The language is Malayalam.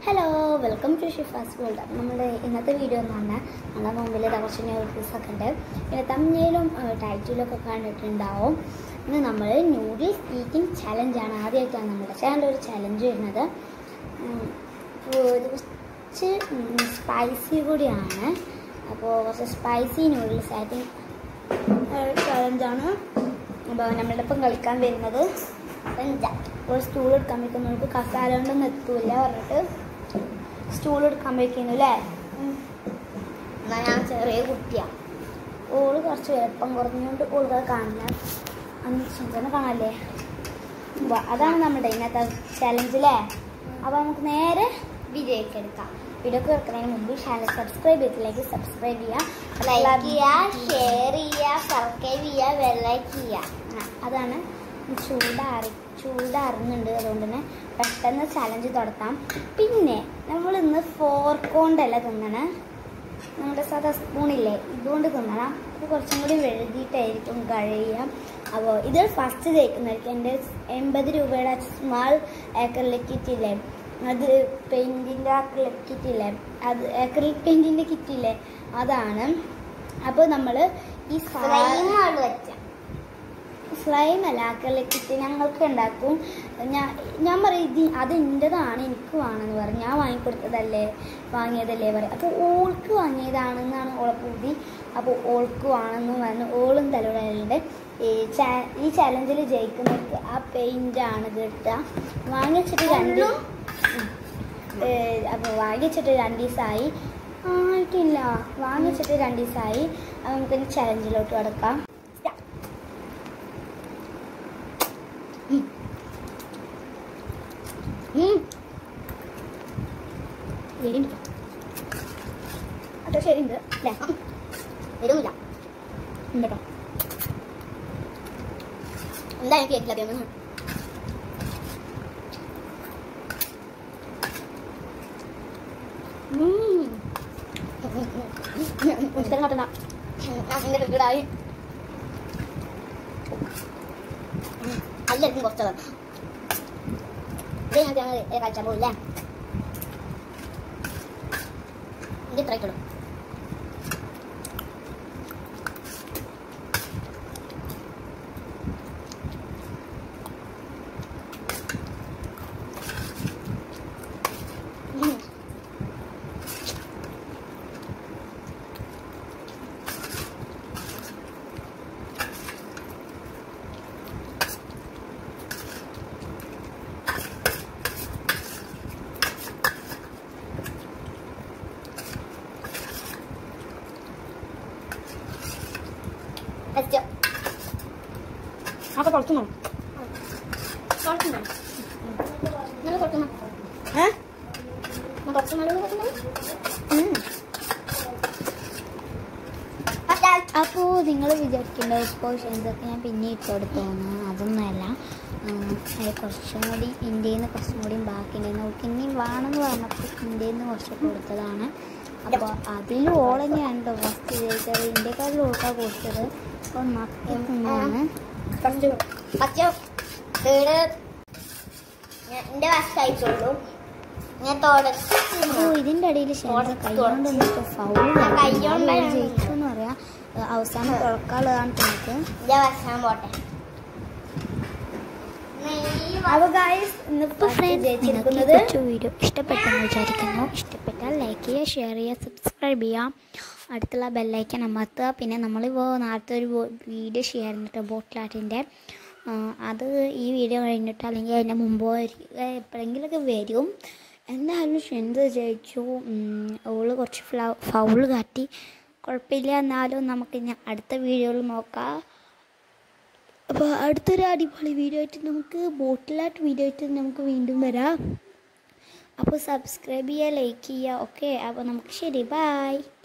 Hello welcome to Shifas world അപ്പം നമ്മുടെ ഇന്നത്തെ വീഡിയോ എന്ന് പറഞ്ഞാൽ നമ്മുടെ മുമ്പിൽ കുറച്ച് ന്യൂഡിൽസ് ഒക്കെ ഉണ്ട് പിന്നെ തമ്മിലും ടൈറ്റിലും ഒക്കെ കണ്ടിട്ടുണ്ടാവും ഇന്ന് നമ്മൾ ന്യൂഡിൽസ് ഈറ്റിംഗ് ചലഞ്ചാണ് ആദ്യമായിട്ടാണ് നമ്മുടെ ചാനൽ ഒരു ചലഞ്ച് വരുന്നത് ഉം, അപ്പോൾ ഇത് കുറച്ച് സ്പൈസി കൂടിയാണ് അപ്പോൾ കുറച്ച് സ്പൈസി ന്യൂഡിൽസ് ഐ തിങ്ക് ചലഞ്ചാണ് അപ്പോൾ നമ്മളുടെ ഇപ്പം കളിക്കാൻ വരുന്നത് പെഞ്ച ഒരു സ്റ്റൂൾ എടുക്കാൻ വെക്കുന്നു നമുക്ക് കസാല കൊണ്ടൊന്നും എത്തൂല പറഞ്ഞിട്ട് സ്റ്റൂൾ എടുക്കാൻ വെക്കുന്നു അല്ലേ എന്നാൽ ഞാൻ ചെറിയ കുട്ടിയാണ് ഓള് കുറച്ച് വലുപ്പം കുറഞ്ഞുകൊണ്ട് ഓളുകൾ കാണില്ല അന്ന് ചിന്തന കാണാല്ലേ വാ, അതാണ് നമ്മുടെ ഇന്നത്തെ ചലഞ്ച് അല്ലേ അപ്പോൾ നമുക്ക് നേരെ വീഡിയോയ്ക്ക് എടുക്കാം വീഡിയോ എടുക്കുന്നതിന് മുമ്പ് ചാനൽ സബ്സ്ക്രൈബ് ചെയ്തില്ലെങ്കിൽ സബ്സ്ക്രൈബ് ചെയ്യുക ലൈക്ക് ചെയ്യുക ഷെയർ ചെയ്യുക സബ്സ്ക്രൈബ് ചെയ്യുക ബെല്ലൈക്ക് ചെയ്യുക ആ, അതാണ് ചൂടാറി ചൂടാറുന്നുണ്ട് അതുകൊണ്ട് തന്നെ പെട്ടെന്ന് ചലഞ്ച് തുടത്താം പിന്നെ നമ്മൾ ഇന്ന് ഫോർക്ക് കൊണ്ടല്ല തിന്നണേ നമ്മുടെ സാധാ സ്പൂണില്ലേ ഇതുകൊണ്ട് തിന്നണം അപ്പോൾ കുറച്ചും കൂടി വെഴുതിയിട്ടായിരിക്കും കഴിയുക അപ്പോൾ ഇത് ഫസ്റ്റ് ജയിക്കുന്നതായിരിക്കും എൻ്റെ എൺപത് രൂപയുടെ സ്മാൾ ഏക്കറിലെ കിറ്റില്ലേ അത് പെയിൻറ്റിൻ്റെ അക്രിലിക് കിറ്റില്ലേ അത് അക്രിലിക് പെയിൻറ്റിൻ്റെ കിറ്റില്ലേ അതാണ് അപ്പോൾ നമ്മൾ ഈ സാ- ഫ്ലെയിമാണ് വെച്ച സ്ലൈം അല്ല അക്രലിക്കിട്ട് ഞങ്ങൾക്ക് ഉണ്ടാക്കും ഞാൻ ഞാൻ പറയും ഇത് അത് എൻ്റെതാണ് എനിക്ക് വേണമെന്ന് പറയും ഞാൻ വാങ്ങിക്കൊടുത്തതല്ലേ വാങ്ങിയതല്ലേ പറയും അപ്പോൾ ഓൾക്ക് വാങ്ങിയതാണെന്നാണ് ഓളെ പൂതി അപ്പോൾ ഓൾക്ക് വേണമെന്ന് പറഞ്ഞു ഓളും തലവിടലുണ്ട് ഈ ചാ- ഈ ചലഞ്ചിൽ ജയിക്കുന്നവർക്ക് ആ പെയിൻ്റാണ് കിട്ടുക വാങ്ങിച്ചിട്ട് രണ്ട് അപ്പോൾ വാങ്ങിച്ചിട്ട് രണ്ട് ദിവസമായി ആയിട്ടില്ല വാങ്ങിച്ചിട്ട് രണ്ട് ദിവസമായി അപ്പോൾ നമുക്കിനി ചലഞ്ചിലോട്ട് കിടക്കാം ശരിയുണ്ട് അതോ ശരിയുണ്ട് അല്ലേ വരുമില്ല ഉണ്ടോ എന്തായാലും കേട്ടില്ല അതൊന്നും ഉത്തരം കട്ടണ അതിന്റെ കിടായി എല്ലാവർക്കും കുറച്ചത് ഇത് ഞങ്ങൾക്ക് കഴിച്ചാൽ പോയില്ലേ ഇത് ഇത്ര ഇട്ടുള്ളൂ ഉം. വെച്ചോ അതൊക്കെ തുറക്കുന്നു തുറക്കുന്നോ നിങ്ങൾ തുറക്കുന്നോ ഏ തുറക്കുന്നോ തുറക്കുന്നോ അപ്പോൾ നിങ്ങൾ വിചാരിക്കേണ്ട പോർഷൻസൊക്കെ ഞാൻ പിന്നെ ഇട്ട് കൊടുത്തോന്ന് അതൊന്നുമല്ല ഉം, അത് കുറച്ചും കൂടി ഇന്ത്യയിൽ നിന്ന് കുറച്ചും കൂടി ബാക്കി ഉണ്ടായിരുന്നു അവൾക്ക് ഇനിയും വേണമെന്ന് പറഞ്ഞപ്പോൾ ഇന്ത്യയിൽ നിന്ന് കുറച്ച് കൊടുത്തതാണ് അപ്പോൾ അതിൽ ഓളന്നെയാണ് കേട്ടോ ഫസ്റ്റ് ജയിച്ചത് ഇന്ത്യക്കാരിൽ ഓൾക്കാണ് കൊടുത്തത് അപ്പോൾ നക്കി തിന്നാണ് ഫസ്റ്റ് ഫസ്റ്റ് തേർഡ് എന്റെ വശം അയച്ചോളൂ ഞാൻ തുടച്ച് അപ്പോൾ ഇതിൻ്റെ ഇടയിൽ ഷെൻസ് കൈകൊണ്ട് നിന്നിട്ട് ഫൗൾ കൈകൊണ്ടാണ് ജയിച്ചു എന്ന് പറയാം ഏഹ് അവസാനം തുറക്കാനുള്ളതാണ് നമുക്ക് എന്റെ വശം പോട്ടെ അപ്പോൾ ഗായ്സ് ഇന്നിപ്പോൾ ഫ്രണ്ട്സ് ജയിച്ചിരിക്കുന്നത് വീഡിയോ ഇഷ്ടപ്പെട്ടെന്ന് വിചാരിക്കുന്നു ഇഷ്ടപ്പെട്ടാൽ ലൈക്ക് ചെയ്യുക ഷെയർ ചെയ്യുക സബ്സ്ക്രൈബ് ചെയ്യുക അടുത്തുള്ള ബെല്ലൈക്കൻ അമർത്തുക പിന്നെ നമ്മളിപ്പോൾ നേരത്തെ ഒരു വീഡിയോ ഷെയർ ചെയ്തിട്ട് ബോട്ടിലാട്ടിൻ്റെ അത് ഈ വീഡിയോ കഴിഞ്ഞിട്ട് അല്ലെങ്കിൽ അതിൻ്റെ മുമ്പോ എപ്പോഴെങ്കിലുമൊക്കെ വരും എന്തായാലും ഷെന്ത് ജയിച്ചു ഉം, ഓള് കുറച്ച് ഫ്ലൗ ഫൗള് കാട്ടി കുഴപ്പമില്ല എന്നാലും നമുക്ക് ഇനി അടുത്ത വീഡിയോയിൽ നോക്കാം അപ്പോൾ അടുത്തൊരു അടിപൊളി വീഡിയോ ആയിട്ട് നമുക്ക് ബോട്ടിലായിട്ട് വീഡിയോ ആയിട്ട് നമുക്ക് വീണ്ടും വരാം അപ്പോൾ സബ്സ്ക്രൈബ് ചെയ്യുക ലൈക്ക് ചെയ്യുക ഓക്കെ അപ്പോൾ നമുക്ക് ശരി ബായ്